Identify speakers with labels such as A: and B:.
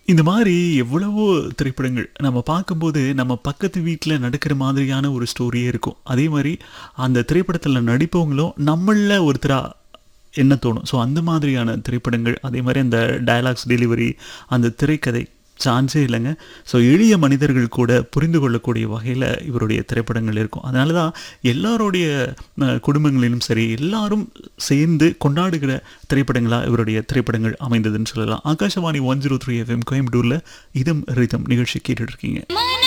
A: இந்த மாதிரி எவ்வளவோ திரைப்படங்கள் நம்ம பார்க்கும்போது நம்ம பக்கத்து வீட்டில் நடக்கிற மாதிரியான ஒரு ஸ்டோரியே இருக்கும் அதே மாதிரி அந்த திரைப்படத்தில் நடிப்பவங்களும் நம்மளில் ஒருத்தராக என்ன தோணும் ஸோ அந்த மாதிரியான திரைப்படங்கள் அதே மாதிரி அந்த டயலாக்ஸ் டெலிவரி அந்த திரைக்கதை சான்ஸே இல்லைங்க ஸோ எளிய மனிதர்கள் கூட புரிந்து கொள்ளக்கூடிய வகையில் இவருடைய திரைப்படங்கள் இருக்கும் அதனால தான் எல்லாருடைய அஹ், குடும்பங்களிலும் சரி எல்லாரும் சேர்ந்து கொண்டாடுகிற திரைப்படங்களாக இவருடைய திரைப்படங்கள் அமைந்ததுன்னு சொல்லலாம் Akashvani one zero three FM கோயம்புத்தூரில் இதம் ரிதம் நிகழ்ச்சி கேட்டுட்டு இருக்கீங்க
B: மன